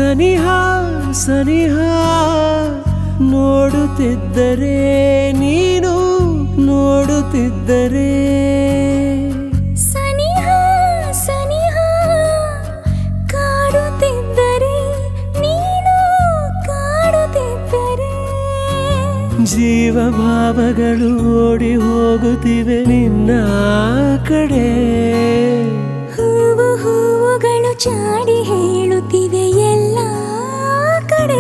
ಸನಿಹ ಸನಿಹ ನೋಡುತ್ತಿದ್ದರೆ ನೀನು ನೋಡುತ್ತಿದ್ದರೆ ಸನಿಹ ಸನಿಹ ಕಾಡುತ್ತಿದ್ದರೆ ನೀನು ಕಾಡುತ್ತಿದ್ದರೆ ಜೀವ ಭಾವಗಳು ಓಡಿ ಹೋಗುತ್ತಿವೆ ನಿನ್ನ ಕಡೆ ಹೂವು ಹೂವುಗಳು ಚಾಡಿ ಹೇಳುತ್ತಿವೆ ಎಲ್ಲ ಕಡೆ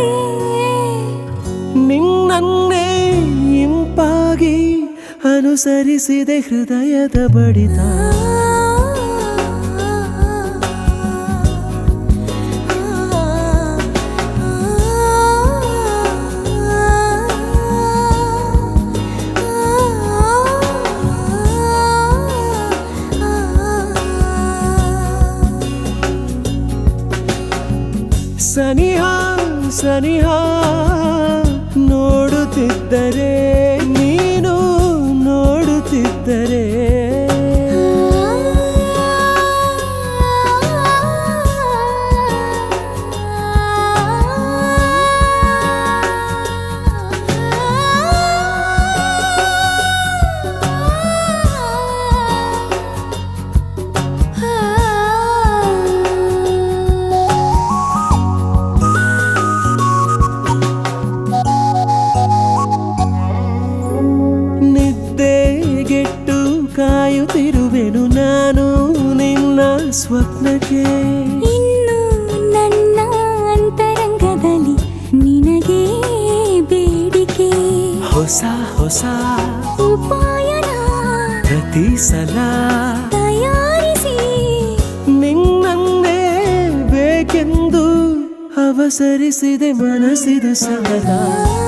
ನಿನ್ನನ್ನೇ ಇಂಪಾಗಿ ಅನುಸರಿಸಿದೆ ಹೃದಯದ ಬಡಿತ ಸನಿಹ ಸನಿಹ ನೋಡುತ್ತಿದ್ದರೆ ನೀನು ನೋಡುತ್ತಿದ್ದರೆ ನಿದ್ದೆಗೆಟ್ಟು ಕಾಯುತ್ತಿರುವೆನು ನಾನು ನಿನ್ನ ಸ್ವಪ್ನಕ್ಕೆ ಇನ್ನು ನನ್ನ ಅಂತರಂಗದಲ್ಲಿ ನಿನಗೆ ಬೇಡಿಕೆ ಹೊಸ ಹೊಸ ಉಪಾಯನ ಪ್ರತಿ ಸಲ ತಯಾರಿಸಿ ನಿನ್ನನ್ನೇ ಬೇಕೆಂದು ಅವಸರಿಸಿದೆ ಮನಸ್ಸಿದು ಸದಾ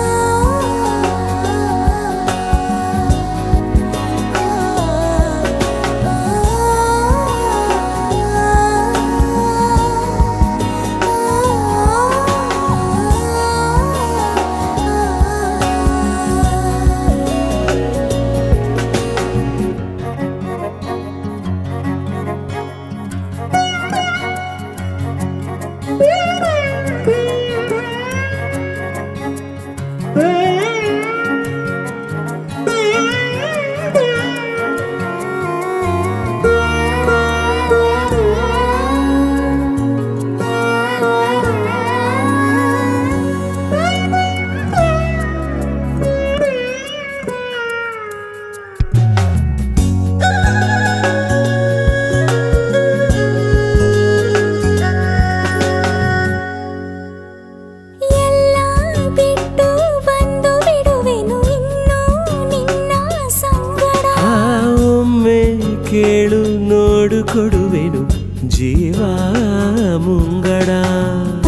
ಎಲ್ಲ ಬಿಟ್ಟು ಬಂದು ಬಿಡುವೆನು ಇನ್ನು ನಿನ್ನ ಸಂಗಡ ಆ ಒಮ್ಮೆ ಕೇಳು ನೋಡು ಕೊಡುವೆನು ಜೀವ ಮುಂಗಡ